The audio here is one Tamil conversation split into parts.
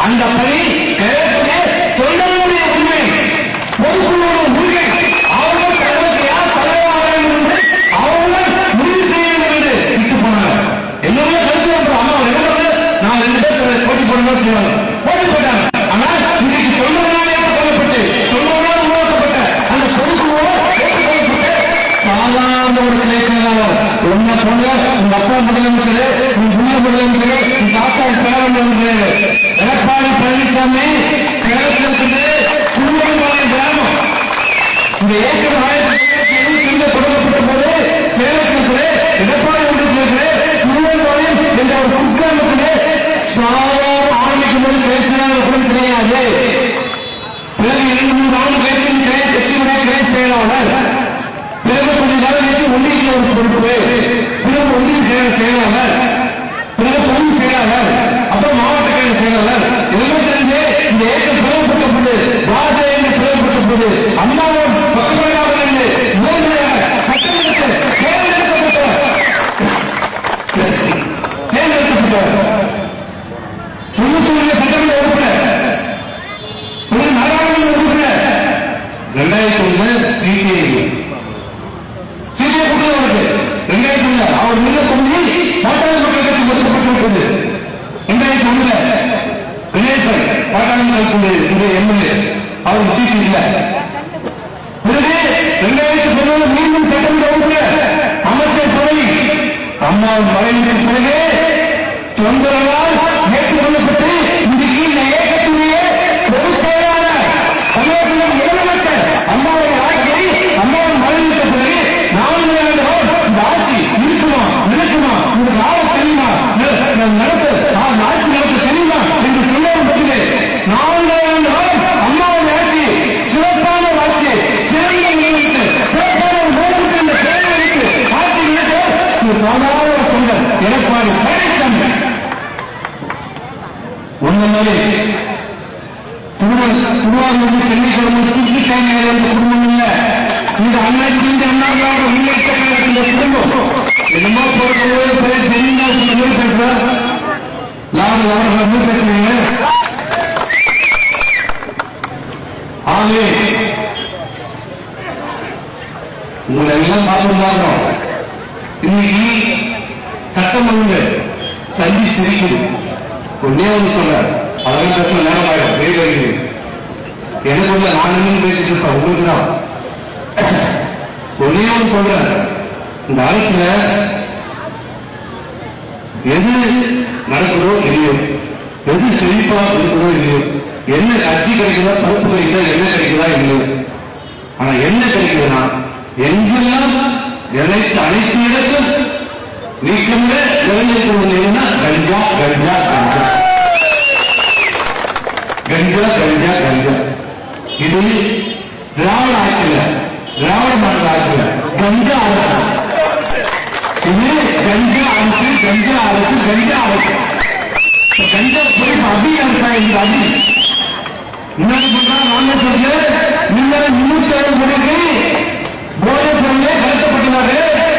அந்த பணி கிழக்கிலே தொண்டர்களுடைய உண்மை பொதுக்குழுவோட உரிமை அவர்கள் தங்களுக்கு யார் தலைவராக வேண்டும் என்று அவர்கள் முடிவு செய்ய வேண்டும் என்று விட்டு போனாங்க எல்லாமே கருத்து அப்புறம் அம்மா ரெண்டு நான் ரெண்டு பேர் போட்டி போடணும் செய்வாங்க போட்டி போட்டாங்க ஆனால் இன்னைக்கு தொண்டர்களால் ஏற்றுக்கொள்ளப்பட்டு தொண்டர்களால் உருவாக்கப்பட்ட அந்த பொதுக்குழுவோடு ஏற்றுக்கொள்ளப்பட்டு சாதாரண ஒரு கிளை செயலாளர் உன்னை போல உங்க அப்பா முதலமைச்சர் உன் புள்ள முதலமைச்சர் உன் தாத்தா பேரமைச்சர் எடப்பாடி பழனிசாமி சேலத்திலிருந்து குருவன்பாளையம் கிராமம் இந்த ஏக்கர் ஆயிரத்தி தொள்ளாயிரத்தி தொடங்கப்பட்ட போது சேலத்திலே எடப்பாடி ஒன்றியத்திலே குருவன்பாளையம் என்ற ஒரு குக்கிராமத்திலே சாதாரண ஆரம்பிக்கும் போது பேசினார் கூட கிடையாது பிறகு இரண்டு மூன்று ஆண்டு கழித்து கிளை கட்சியுடைய கிளை செயலாளர் பிறகு கொஞ்ச நாள் கழித்து ஒன்றிய ஒரு பொறுப்பு பிறகு ஒன்றிய செயல் செயலாளர் பிறகு பொது செயலாளர் அப்புறம் மாவட்ட கழக செயலாளர் இதெல்லாம் தெரிஞ்சு இந்த ஏக்கம் பிளவுபட்டபோது ராஜா என்று பிளவுபட்டபோது அம்மாவும் பக்கமேடாக இருந்து முதன்மையாக சட்டமன்றத்தில் தேர்ந்தெடுக்கப்பட்ட தேர்ந்தெடுக்கப்பட்ட தொண்ணூத்தி ஒன்று சட்டமன்ற உறுப்பினர் ஒரு நாடாளுமன்ற உறுப்பினர் ரெண்டாயிரத்தி ஒண்ணு சிபிஐ சிபிஐ கூட அவருக்கு ரெண்டாயிரத்தி ஒண்ணு அவர் முன்ன சொல்லி பாட்டாளி மக்கள் கட்சி ஒதுக்கப்பட்டு விட்டது ரெண்டாயிரத்தி ஒண்ணுல கணேசன் பாட்டாளி மக்கள் கட்சி இன்றைய எம்எல்ஏ அவர் சிபி இல்ல பிறகு ரெண்டாயிரத்தி பதினொன்று மீண்டும் சட்டமன்ற உறுப்பினர் அமைச்சர் பதவி அம்மாவின் மறைவுக்கு பிறகு தொண்டர்களால் ஏற்றுக்கொள்ளப்பட்டு இன்றைக்கு இந்த இயக்கத்துடைய பொதுச் செயலாளர் தமிழகத்தின் முதலமைச்சர் அம்மாவை ஆட்சி அம்மாவின் மறைவுக்கு பிறகு நான்கு ஆண்டுகள் இந்த ஆட்சி இருக்குமா நினைக்குமா இந்த ஆள தெரியுமா ந- நடத்த ஆ- ஆட்சி நடத்த தெரியுமா என்று சொல்லவும் பற்றிலே நான்கு ஆண்டுகள் அம்மாவின் ஆட்சி சிறப்பான ஒரு ஆட்சி சிறந்த முதலமைச்சு சிறப்பான ஒரு முதலமைச்சர் என்ற பெயரை வைத்து ஆட்சி நடத்த ஒரு சாதாரண ஒரு தொண்டர் எடப்பாடி பழனிசாமி ஒன்று மாதிரி திருவாரூர் சென்னை குடும்பம் சுற்றி தேவையான குடும்பம் இல்ல இந்த அண்ணாச்சி இந்த அண்ணாவோட முன்னேற்ற இந்த குடும்பம் என்னமோ பொறுத்தவரை பேர் தெரியுமா சில பேர் பேசுறார் லாபம் லாபம் வந்து பேசுறீங்க ஆகவே உங்களை எல்லாம் பார்த்து பார்க்கிறோம் இன்னைக்கு சட்டம் ஒழுங்கு சந்தி சிரிக்குது ஒன்னே ஒன்று சொல்றார் அதெல்லாம் பேச நேரம் ஆயிடும் வெயில் வருகிறது எனக்கு வந்து நான் நின்று பேசிட்டு இருப்பேன் உங்களுக்கு தான் ஒன்னே ஒன்று சொல்றேன் இந்த அரசுல எது நடக்குதோ இல்லையோ எது செழிப்பா இருக்குதோ இல்லையோ என்ன கட்சி கிடைக்குதா பருப்பு கிடைக்குதா என்ன கிடைக்குதா இல்லையோ ஆனா என்ன கிடைக்குதுன்னா எங்கெல்லாம் அனைத்து அனைத்து இடத்தில் நீக்கமே நிறைஞ்சிருக்கிறது கஞ்சா கஞ்சா கஞ்சா கஞ்சா கஞ்சா கஞ்சா இது திராவிட ஆட்சியில திராவிட மாநில ஆட்சியில கஞ்சா அரசு இது கஞ்சா அரசு கஞ்சா அரசு கஞ்சா அரசு இப்ப கஞ்சா போய் அபி அரசா இந்த அபி முன்னாடி சொன்னா நான் சொல்ல முன்னாடி முன்னூத்தி அறுபது கோடிக்கு போதை பொருளே கடத்தப்பட்டுள்ளாரு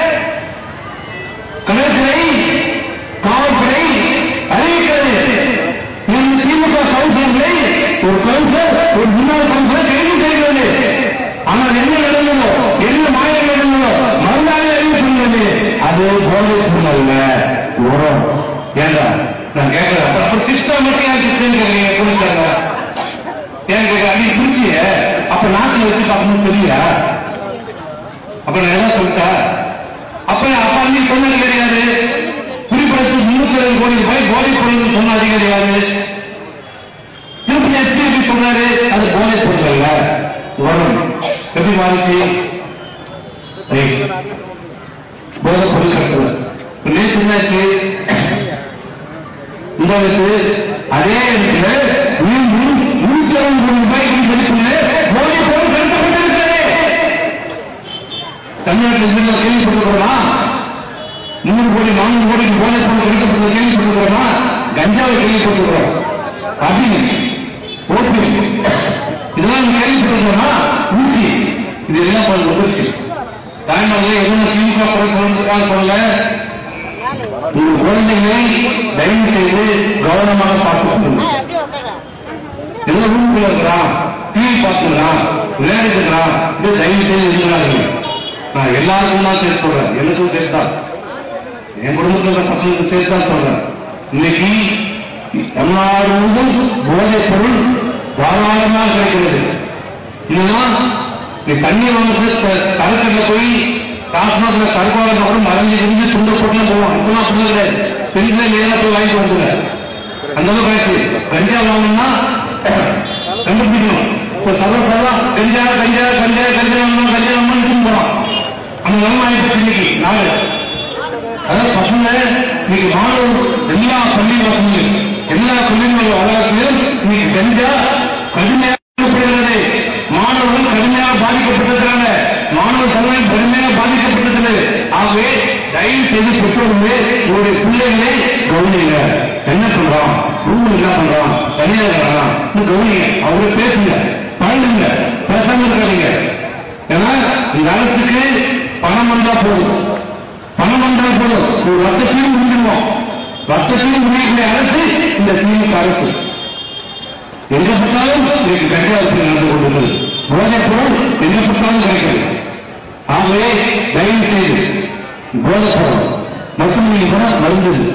கடற்கரை காவல்துறை அறிவிக்கிறது இந்த திமுக கவுன்சிலர்களை ஒரு கவுன்சிலர் ஒரு முன்னாள் கவுன்சிலர் கைது செய்கிறது ஆனால் என்ன நடந்ததோ என்ன மாயம் நடந்ததோ மறுநாளே அறிவிக்கிறது அது போதை பொருள் அல்ல உரம் ஏண்டா நான் கேட்கிறேன் அப்ப திட்டம் மட்டும் ஏன் திட்டம் கேட்கறீங்க கொடுத்தாங்க ஏன் கேட்க அடி பிடிச்சிய அப்ப நாட்டில் வச்சு சாப்பிடணும் தெரியா அப்ப நான் என்ன சொல்லிட்டேன் அப்ப அப்ப அன்னி சொன்ன கிடையாது குறிப்பிடத்து முன்னூத்தி அறுபது கோடி ரூபாய் போதை பொருள் சொன்ன அதிகாரி யாரு திருப்பி எஸ்பி சொன்னாரு அது போதை பொருள் அல்ல வரும் எப்படி மாறிச்சு ரைட். போதை பொருள் கட்டல நேற்று என்னாச்சு உங்களுக்கு அதே இடத்துல மீண்டும் நூத்தி அறுபது கோடி ரூபாய் மதிப்புள்ள போதை பொருள் கடத்தப்பட்டிருக்கிறது தமிழ்நாட்டில் இருந்து கேள்விப்பட்டிருக்கிறோமா நூறு கோடி நானூறு கோடிக்கு போதை பொருள் கிடைக்கப்பட்டது கேள்விப்பட்டிருக்கிறோமா கஞ்சாவை கேள்விப்பட்டிருக்கிறோம் அபி ஓபி இதெல்லாம் நம்ம கேள்விப்பட்டிருக்கிறோமா ஊசி இது எல்லாம் கொஞ்சம் வந்துருச்சு தாய்மார்களே எதுவும் திமுக குறை சொல்றதுக்காக சொல்லல உங்கள் குழந்தைகளை தயவு செய்து கவனமாக பார்த்துக் கொள்ளுங்கள் ஏதோ ரூம்குள்ள இருக்கிறான் டிவி பார்த்துக்கிறான் விளையாடிட்டு இருக்கிறான் இது தயவு செய்து இருக்கிறாங்க நான் எல்லாருக்கும் தான் சேர்த்து சொல்றேன் எனக்கும் சேர்த்தான் என் குடும்பத்தில் இருக்கிற பசங்களுக்கு சேர்த்து தான் சொல்றேன் இன்னைக்கு தமிழ்நாடு முழுவதும் போதைப் பொருள் தாராளமாக கிடைக்கிறது இதுதான் நீ தண்ணி வந்து கலக்கல்ல போய் காசுமாத்துல கருப்பாளர் கூட மறைஞ்சு இருந்து துண்டு போட்டு போவோம் இப்பெல்லாம் சொல்ல கிடையாது பெரிய நேரம் போய் வாங்கிட்டு வந்துடுற அந்த அளவுக்கு ஆயிடுச்சு கஞ்சா வாங்கணும்னா கண்டுபிடிக்கணும் இப்ப சதா சதா கஞ்சா கஞ்சா கஞ்சா கஞ்சா வாங்கணும் கஞ்சா வாங்கணும் போறோம் அந்த நிலைமை ஆயிடுச்சு இன்னைக்கு நாள் அதாவது பசங்க இன்னைக்கு மாணவர் எல்லா பள்ளி பசங்களும் எல்லா பள்ளிகளுடைய வளர்ச்சியிலும் இன்னைக்கு கஞ்சா கடுமையாக பாதிக்கப்படுகிறது மாணவர்கள் கடுமையாக பாதிக்கப்பட்டிருக்கிறாங்க மாணவ சமுதாயம் கடுமையாக பாதிக்கப்பட்டிருக்கிறது ஆகவே தயவு செய்து பெற்றோர்களே உங்களுடைய பிள்ளைகளை கவனிங்க என்ன பண்றான் ரூம் என்ன பண்றான் தனியாக இருக்கிறான் கவனிங்க அவங்க பேசுங்க பழகுங்க பேசாம இருக்காதீங்க ஏன்னா இந்த அரசுக்கு பணம் வந்தா போதும் பணம் வந்தா போதும் ஒரு ரத்தத்தையும் முடிஞ்சிருவோம் ரத்தத்தையும் முடியக்கூடிய அரசு இந்த திமுக அரசு எங்க பார்த்தாலும் இன்னைக்கு கஞ்சா விற்பனை நடந்து கொண்டிருக்கிறது போதைப் பொருள் எங்க பார்த்தாலும் கிடைக்கிறது ஆகவே தயவு செய்து போதைப் பொருள் மருத்துவமனை கூட மருந்து இல்லை.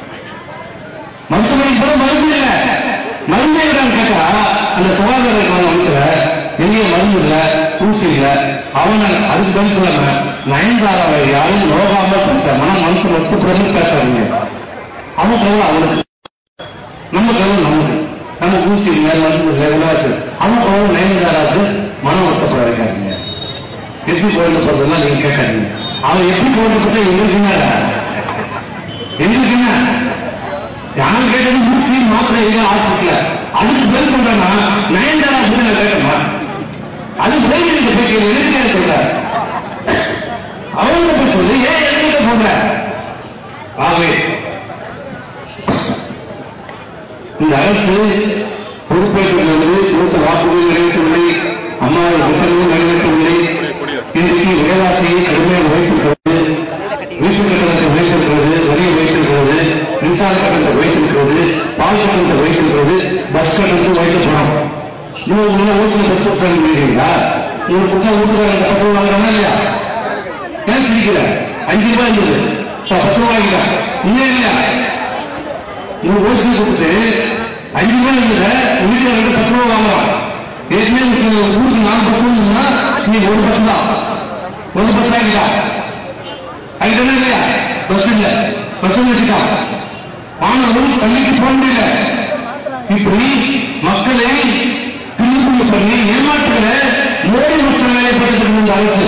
மருத்துவமனை கூட மருந்து இல்ல மருந்து இல்லைன்னு கேட்டா அந்த சுகாதார அமைச்சர் எங்கேயும் மருந்து இல்ல ஊசி இல்ல அவனை அதுக்கு பதில் சொல்லாம நயன்தாராவை யாரும் நோகாம பேச மனம் மனசு ஒத்து பிரதம் பேசாதீங்க அவன் கவலை அவனுக்கு நம்ம கவலை நமக்கு நம்ம ஊசி இல்லை மருந்து இல்லை விளையாட்டு அவன் கவலை நயன்தாராவுக்கு மனம் வருத்தப்பட வைக்காதீங்க எப்படி கோயில் போறதெல்லாம் நீங்க கேட்காதீங்க அவன் எப்படி கோயில் போட்டு எங்களுக்கு என்ன எங்களுக்கு என்ன யாரும் கேட்டது ஊசி மாத்திரை எல்லாம் ஹாஸ்பிட்டல அதுக்கு பதில் சொல்றேன்னா நயன்தாரா அப்படின்னு நான் கேட்டமா அது போய் நீங்க போய் கேள்வி எனக்கு சொல்ற அவங்க போய் சொல்லு ஏன் என்கிட்ட சொல்ற ஆகவே இந்த அரசு பொறுப்பேற்றுள்ளது கொடுத்த வாக்குறுதி நிறைவேற்றவில்லை அம்மாவின் உத்தரவு நிறைவேற்றவில்லை இன்றைக்கு விலைவாசியை கடுமையாக உழைத்திருக்கிறது வீட்டு கட்டணத்தை உழைத்திருக்கிறது வரியை வைத்திருக்கிறது மின்சார கட்டணத்தை வைத்திருக்கிறது பால் கட்டணத்தை வைத்திருக்கிறது பஸ் கட்டணத்தை வைத்து போனோம் இன்னும் முன்ன ஊசியில் பஸ் கட்டணம் இல்லைங்களா உங்களுக்கு புத்தா வீட்டுக்காரங்க பத்து வாங்குறாங்க இல்லையா ஏன் சிரிக்கிற அஞ்சு ரூபாய் இருந்தது இப்ப பத்து ரூபாய்க்கு இன்னும் இல்லையா நீங்க ஓசி கொடுத்து அஞ்சு ரூபாய் இருந்தத வீட்டுல ரெண்டு பத்து ரூபாய் வாங்கலாம் ஏற்கனவே உங்களுக்கு ஊருக்கு நாலு பஸ் இருந்ததுன்னா நீங்க ஒரு பஸ் தான் ஒரு பஸ் தான் இல்லையா அது என்ன இல்லையா பஸ் இல்ல பஸ் வச்சுட்டான் மாணவர்கள் பள்ளிக்கு போக முடியல இப்படி மக்களை திருப்பி பண்ணி ஏமாற்றுகிற மோடி மக்கள் நிலைப்படுத்திட்டு இருந்த அரசு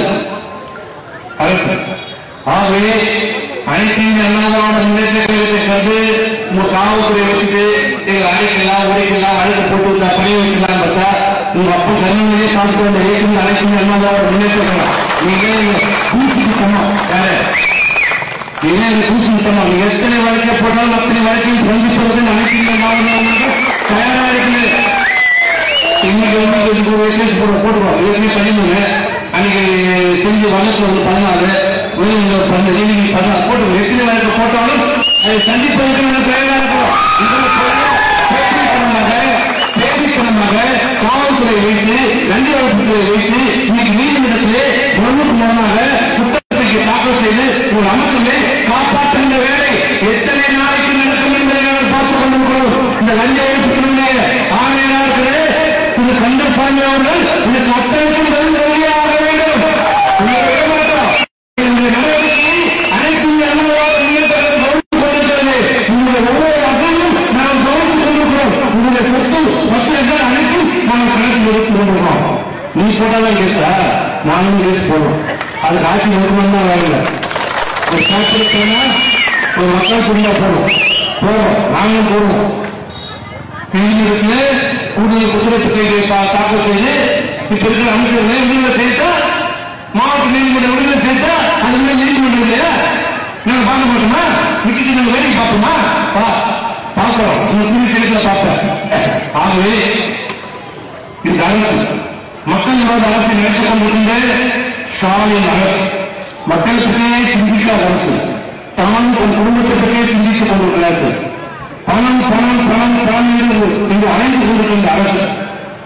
அரசு ஆகவே அனைத்து இந்திய அண்ணாதிராவிட முன்னேற்ற கழகத்தை கண்டு உங்க காவல்துறை வச்சுட்டு எங்க அழைக்கலாம் உடைக்கலாம் அழைக்க போட்டு இந்த பணியை வச்சுக்கலாம் பார்த்தா உங்க அப்பா கருணையே பார்த்து வந்த ஏற்கனவே அனைத்து இந்திய அண்ணாதிராவிட முன்னேற்ற கழகம் நீங்க நீங்க கூசிக்கு சமம் வேற நீங்க இந்த கூசிக்கு சமம் நீங்க எத்தனை வழக்கை போட்டாலும் அத்தனை வழக்கையும் சந்திப்பதற்கு அனைத்து இந்திய அண்ணாதிராவிட தயாரா இருக்குது இன்னைக்கு வந்து இதுக்கு ஒரு மெசேஜ் போட போட்டுருவோம் ஏற்கனவே பதிமூணு அன்னைக்கு செஞ்சு வழக்கு வந்து பதினாறு வெளியில் ஒரு பன்னெண்டு நீதிக்கு பதினாறு போட்டு எத்தனை வழக்கு போட்டாலும் அதை சந்திப்பதற்கு நம்ம தயாரா இருக்கிறோம் இதுல பேட்டித்தனமாக பேட்டித்தனமாக காவல்துறை வைத்து லஞ்ச ஒழிப்புத்துறை வைத்து இன்னைக்கு நீதிமன்றத்திலே ஒன்றுக்கு மூலமாக குற்றத்தை தாக்கல் செய்து ஒரு அமைச்சரை காப்பாற்றுகின்ற வேலை எத்தனை நாளைக்கு நடக்கும் என்பதை நாங்கள் பார்த்துக் கொண்டிருக்கிறோம் இந்த லஞ்ச ஒழிப்புத்துறையுடைய ஆணையராக திரு கந்தசாமி அவர்கள் இந்த அத்தனைக்கும் பதில் வெளியாக வேண்டும் உங்களை விடமாட்டோம். இந்த நடவடிக்கையை அனைத்து இந்திய அண்ணா முன்னேற்றக் கழகம் கவனித்துக் கொண்டிருக்கிறது. உங்களுடைய ஒவ்வொரு அசையும் நாம் கவனித்துக் கொண்டிருக்கிறோம். உங்களுடைய சொத்து பத்திரங்கள் அனைத்தும் நாம் கணக்கில் எடுத்துக் கொண்டிருக்கிறோம். நீ போட்டாதான் கேஸா நானும் கேஸ் போடுறோம் அதுக்கு ஆட்சி ஒன்று தான் வரல ஒரு சாப்பிட்டு ஒரு மக்கள் குடியா போறோம் போறோம் நாங்களும் போடுவோம் நீதிமன்றத்தில் கூடுதல் குற்றப்பத்திரிகை தாக்கல் செய்து இப்ப இருக்கிற அமைச்சர்களை விடுதலை செய்தா மாவட்ட நீதிமன்ற விடுதலை செய்தா அது மாதிரி நீதிமன்றம் இல்லையா நாங்க பார்க்க மாட்டோமா விட்டுட்டு நாங்க வேலைக்கு பார்ப்போமா பா பார்க்கிறோம் உங்க துணி செய்தியில பார்ப்பேன் ஆகவே இந்த அரசு மக்கள் விரோத அரசை நடத்திக் கொண்டிருந்த ஸ்டாலின் அரசு மக்கள் பற்றியே சிந்திக்காத அரசு தான் தன் குடும்பத்தை பற்றியே சிந்தித்துக் கொண்டிருக்கிற அரசு பணம் பணம் பணம் பணம் என்று இங்கு அழைத்து கொண்டிருக்கின்ற அரசு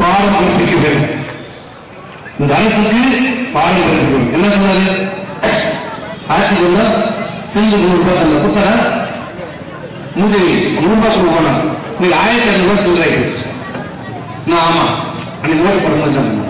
பாடம் கற்பிக்க வேண்டும் இந்த அரசுக்கு பாடம் கற்பிக்க வேண்டும் என்ன சொன்னாரு ஆட்சி சொல்ல செஞ்சு கொடுப்பாங்க புத்தர மூஞ்சி முன்பா கொடுக்கணும் நீங்க ஆயிரத்தி ஐநூறு ரூபாய் சில்லறை ஆயிடுச்சு நான் ஆமா அன்னைக்கு ஓட்டு போட மாட்டாங்க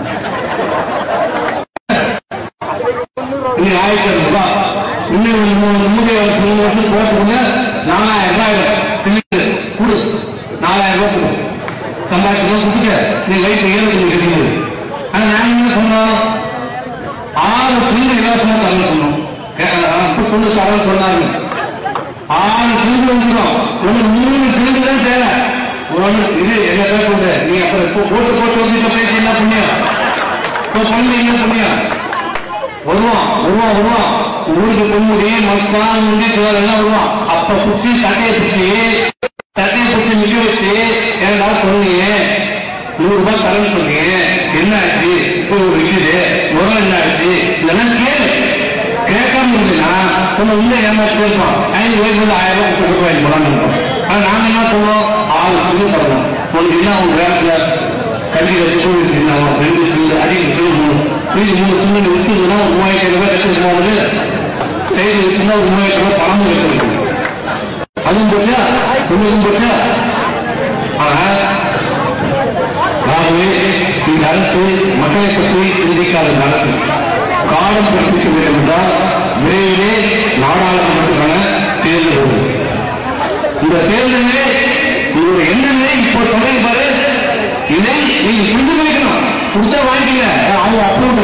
இன்னைக்கு ஆயிரத்தி ஐநூறு ரூபாய் இன்னும் ஒரு மூணு மூணு வருஷம் மூணு வருஷம் போட்டுக்கோங்க நாலாயிரம் ரூபாய் சிலிண்டர் கொடு நாலாயிரம் ரூபாய் கொடு சம்பாதிச்சு கொடுத்துட்டு நீ லைஃப் ஏழு கிடைக்குது ஆனா நாங்க என்ன சொன்னோம் ஆறு சிலிண்டர் இலவசமா தரல சொன்னோம் கேட்கல அப்ப சொல்லு தரல சொன்னாங்க ஆறு சிலிண்டர் வந்துடும் ஒண்ணு மூணு சிலிண்டர் தான் தேவை ஒண்ணு இது என்ன பேசுறது நீ அப்புறம் இப்போ போட்டு போட்டு வந்து இப்ப பேசி என்ன புண்ணியம் இப்போ பண்ணி என்ன புண்ணியம் வருவான் வருவான் வருவான் ஊருக்கு பொன்முடி மனுஷன் முடி சிலர் எல்லாம் வருவான் அப்ப பிடிச்சி தட்டையை பிடிச்சி தட்டையை பிடிச்சி நிக்க வச்சு ஏன்னா சொன்னீங்க நூறு ரூபாய் தரேன்னு சொன்னீங்க என்ன ஆச்சு இப்போ ஒரு இருக்குது உரம் என்ன ஆச்சு இதெல்லாம் கேளு கேட்காம இருந்தீங்கன்னா கொஞ்சம் உள்ள ஏமாற்றி இருப்போம் ஐந்து வயசுல ஆயிரம் ரூபாய் முப்பது ரூபாய் போலான்னு இருப்போம் ஆனா நாங்க என்ன சொல்றோம் ஆறு சிறு தரணும் உனக்கு என்ன உங்க வேலையில கல்வி வச்சு ரெண்டு சிந்து அடிக்க சொல்லணும் மீதி மூணு சிந்து விற்குதுன்னா ஒரு மூவாயிரத்தி ரூபாய் கற்றுட்டு போகுது செய்தி விற்குன்னா ஒரு மூவாயிரத்தி ரூபாய் பணமும் எடுத்துருக்கு அதுவும் போச்சா இன்னும் போச்சா ஆனா ஆகவே இந்த அரசு மக்களை பற்றி சிந்திக்காத இந்த அரசு காலம் கற்பிக்க வேண்டும் என்றால் விரைவிலே நாடாளுமன்றத்துக்கான தேர்தல் வருது இந்த தேர்தலிலே உங்களுடைய எண்ணமே இப்போ தொடங்கி பாரு இதை நீங்க புரிஞ்சு வைக்கணும் கொடுத்தா வாங்கிக்கல அவங்க அப்ரூவ்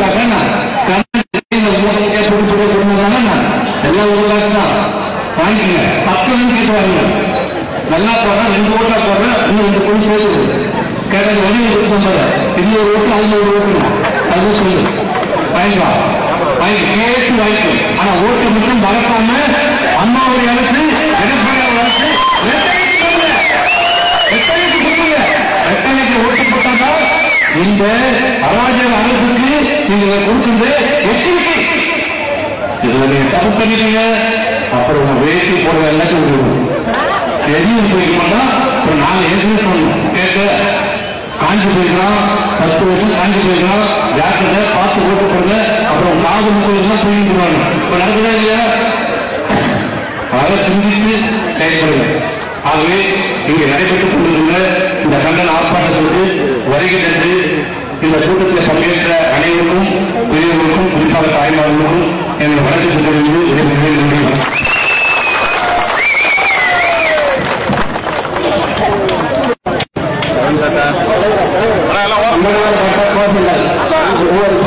எல்லாம் ஒரு காசு தான் வாங்கிக்கங்க பத்து மணிக்கு கேட்குறாங்க நல்லா போடுறேன் ரெண்டு ஓட்டா போடுறேன் இன்னும் ரெண்டு பொண்ணு சேர்த்து கேட்டது வழி கொடுக்க போற இன்னொரு ஓட்டு அதுல ஒரு ஓட்டு அது சொல்லு வாங்கிக்கலாம் வாங்கி கேட்டு வாங்கிக்கும் ஆனா ஓட்டு மட்டும் மறக்காம அம்மாவுடைய அரசு எடப்பாடி அரசு ரெட்டைக்கு கொடுங்க. ரெட்டைக்கு கொடுங்க. ரெட்டைக்கு ஓட்டு போட்டாதான் இந்த அராஜக அரசுக்கு நீங்க கொடுக்கின்ற எச்சரிக்கை இதுல நீங்க தப்பு பண்ணிட்டீங்க அப்புறம் உங்க வேட்டி போடுற எல்லாத்தையும் விடுவோம் எதையும் போய்க்க மாட்டோம் அப்புறம் நாங்க ஏற்கனவே சொன்னோம் கேட்க காஞ்சி போய்க்கிறோம் பத்து வருஷம் காஞ்சி போய்க்கிறோம் ஜாக்கிரதை பார்த்து ஓட்டு போடுங்க அப்புறம் காது முப்பது தான் தூங்கிடுவாங்க இப்ப நடக்குதா இல்லையா அதை சிந்தித்து செயல்படுங்க ஆகவே இங்கே நடைபெற்றுக் கொண்டிருந்த இந்த கண்டன ஆர்ப்பாட்டத்திற்கு வருகை தந்து இந்த கூட்டத்தில் பங்கேற்ற அனைவருக்கும் பெரியவர்களுக்கும் குறிப்பாக தாய்மார்களுக்கும் என்னுடைய வணக்கத்தை தெரிவித்து இதை நன்றி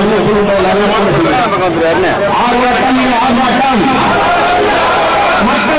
ஆர்ப்பாட்டம் ஆர்ப்பாட்டம் மக்கள்